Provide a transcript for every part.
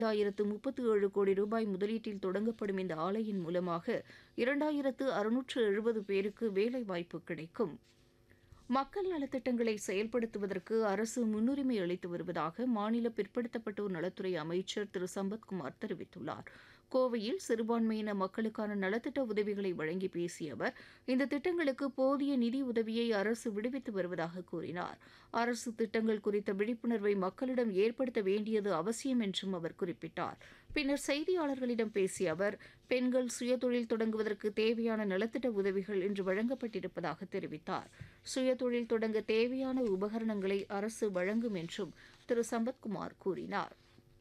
இரண்டாயிரத்து முப்பத்து ஏழு கோடி ரூபாய் முதலீட்டில் தொடங்கப்படும் இந்த ஆலையின் மூலமாக இரண்டாயிரத்து அறுநூற்று எழுபது பேருக்கு வேலைவாய்ப்பு கிடைக்கும் மக்கள் நலத்திட்டங்களை செயல்படுத்துவதற்கு அரசு முன்னுரிமை அளித்து வருவதாக மாநில பிற்படுத்தப்பட்டோர் நலத்துறை அமைச்சர் திரு சம்பத்குமார் தெரிவித்துள்ளார் கோவையில் சிறுபான்மையின மக்களுக்கான நலத்திட்ட உதவிகளை வழங்கி பேசிய அவர் இந்த திட்டங்களுக்கு போதிய நிதி உதவியை அரசு விடுவித்து வருவதாக கூறினார் அரசு திட்டங்கள் குறித்த விழிப்புணர்வை மக்களிடம் ஏற்படுத்த வேண்டியது அவசியம் என்றும் அவர் குறிப்பிட்டார் பின்னர் செய்தியாளர்களிடம் பேசிய அவர் பெண்கள் சுயதொழில் தொடங்குவதற்கு தேவையான நலத்திட்ட உதவிகள் இன்று வழங்கப்பட்டிருப்பதாக தெரிவித்தார் சுயதொழில் தொடங்க தேவையான உபகரணங்களை அரசு வழங்கும் என்றும் திரு சம்பத்குமார் கூறினார்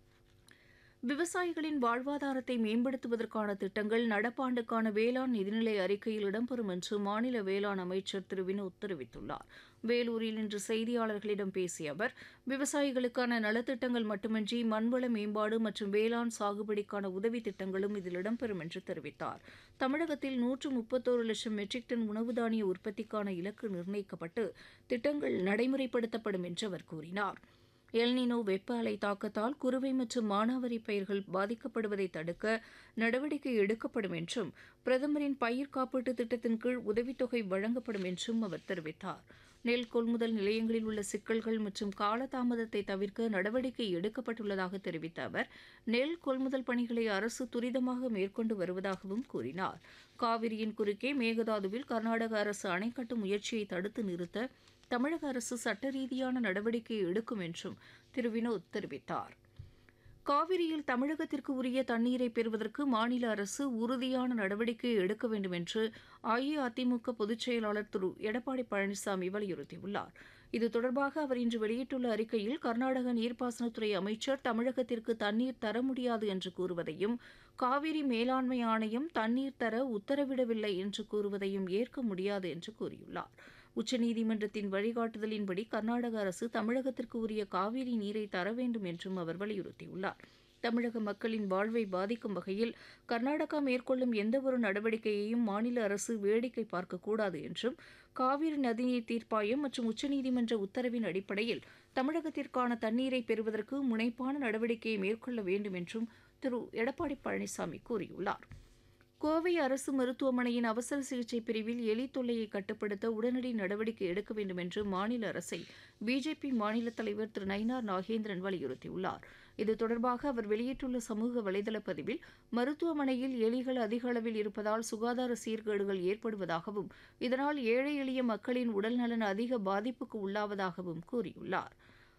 விவசாயிகளின் வாழ்வாதாரத்தை மேம்படுத்துவதற்கான திட்டங்கள் நடப்பாண்டுக்கான வேளாண் நிதிநிலை அறிக்கையில் இடம்பெறும் என்று மாநில வேளாண் அமைச்சர் திரு வினோத் தெரிவித்துள்ளார் வேலூரில் இன்று செய்தியாளர்களிடம் பேசிய அவர் விவசாயிகளுக்கான நலத்திட்டங்கள் மட்டுமின்றி மண்வள மேம்பாடு மற்றும் வேளாண் சாகுபடிக்கான உதவி திட்டங்களும் இதில் இடம்பெறும் என்று தெரிவித்தார் தமிழகத்தில் நூற்று முப்பத்தோரு லட்சம் மெட்ரிக் டன் உணவு தானிய உற்பத்திக்கான இலக்கு நிர்ணயிக்கப்பட்டு திட்டங்கள் நடைமுறைப்படுத்தப்படும் என்று அவர் கூறினார் எல்னினோ வெப்ப அலை தாக்கத்தால் குறுவை மற்றும் மானாவரி பயிர்கள் பாதிக்கப்படுவதை தடுக்க நடவடிக்கை எடுக்கப்படும் என்றும் பிரதமரின் பயிர் காப்பீட்டு திட்டத்தின் கீழ் உதவித்தொகை வழங்கப்படும் என்றும் அவர் தெரிவித்தார் நெல் கொள்முதல் நிலையங்களில் உள்ள சிக்கல்கள் மற்றும் காலதாமதத்தை தவிர்க்க நடவடிக்கை எடுக்கப்பட்டுள்ளதாக தெரிவித்த அவர் நெல் கொள்முதல் பணிகளை அரசு துரிதமாக மேற்கொண்டு வருவதாகவும் கூறினார் காவிரியின் குறுக்கே மேகதாதுவில் கர்நாடக அரசு அணை கட்டும் முயற்சியை தடுத்து நிறுத்த தமிழக அரசு சட்ட ரீதியான நடவடிக்கையை எடுக்கும் என்றும் திரு வினோத் தெரிவித்தார் காவிரியில் தமிழகத்திற்கு உரிய தண்ணீரை பெறுவதற்கு மாநில அரசு உறுதியான நடவடிக்கை எடுக்க வேண்டும் என்று அஇஅதிமுக பொதுச் செயலாளர் திரு எடப்பாடி பழனிசாமி வலியுறுத்தியுள்ளார் இது தொடர்பாக அவர் இன்று வெளியிட்டுள்ள அறிக்கையில் கர்நாடக நீர்ப்பாசனத்துறை அமைச்சர் தமிழகத்திற்கு தண்ணீர் தர முடியாது என்று கூறுவதையும் காவிரி மேலாண்மை ஆணையம் தண்ணீர் தர உத்தரவிடவில்லை என்று கூறுவதையும் ஏற்க முடியாது என்று கூறியுள்ளார் உச்சநீதிமன்றத்தின் வழிகாட்டுதலின்படி கர்நாடக அரசு தமிழகத்திற்கு உரிய காவிரி நீரை தர வேண்டும் என்றும் அவர் வலியுறுத்தியுள்ளார் தமிழக மக்களின் வாழ்வை பாதிக்கும் வகையில் கர்நாடகா மேற்கொள்ளும் எந்தவொரு நடவடிக்கையையும் மாநில அரசு வேடிக்கை பார்க்கக்கூடாது என்றும் காவிரி நதிநீர் தீர்ப்பாயம் மற்றும் உச்சநீதிமன்ற உத்தரவின் அடிப்படையில் தமிழகத்திற்கான தண்ணீரை பெறுவதற்கு முனைப்பான நடவடிக்கையை மேற்கொள்ள வேண்டும் என்றும் திரு எடப்பாடி பழனிசாமி கூறியுள்ளார் கோவை அரசு மருத்துவமனையின் அவசர சிகிச்சை பிரிவில் எலி தொல்லையை கட்டுப்படுத்த உடனடி நடவடிக்கை எடுக்க வேண்டும் என்று மாநில அரசை பிஜேபி மாநில தலைவர் திரு நயினார் நாகேந்திரன் வலியுறுத்தியுள்ளார் இது தொடர்பாக அவர் வெளியிட்டுள்ள சமூக வலைதள பதிவில் மருத்துவமனையில் எலிகள் அதிக அளவில் இருப்பதால் சுகாதார சீர்கேடுகள் ஏற்படுவதாகவும் இதனால் ஏழை எளிய மக்களின் உடல்நலன் அதிக பாதிப்புக்கு உள்ளாவதாகவும் கூறியுள்ளார்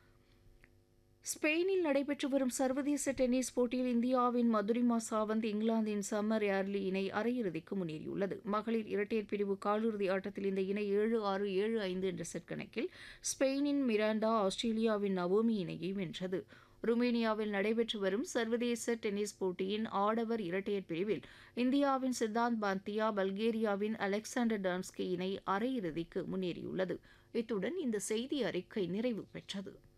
ஸ்பெயினில் நடைபெற்று வரும் சர்வதேச டென்னிஸ் போட்டியில் இந்தியாவின் மதுரிமா சாவந்த் இங்கிலாந்தின் சம்மர் ஏர்லி இணை அரையிறுதிக்கு முன்னேறியுள்ளது மகளிர் இரட்டையர் பிரிவு காலிறுதி ஆட்டத்தில் இந்த இணை ஏழு ஆறு ஏழு ஐந்து என்ற செட் கணக்கில் ஸ்பெயினின் மிராண்டா ஆஸ்திரேலியாவின் நவோமி இணையை வென்றது ருமேனியாவில் நடைபெற்று வரும் சர்வதேச டென்னிஸ் போட்டியின் ஆடவர் இரட்டையர் பிரிவில் இந்தியாவின் சித்தாந்த் பாந்தியா பல்கேரியாவின் அலெக்சாண்டர் டான்ஸ்கி இணை அரையிறுதிக்கு முன்னேறியுள்ளது இத்துடன் இந்த செய்தி அறிக்கை நிறைவு பெற்றது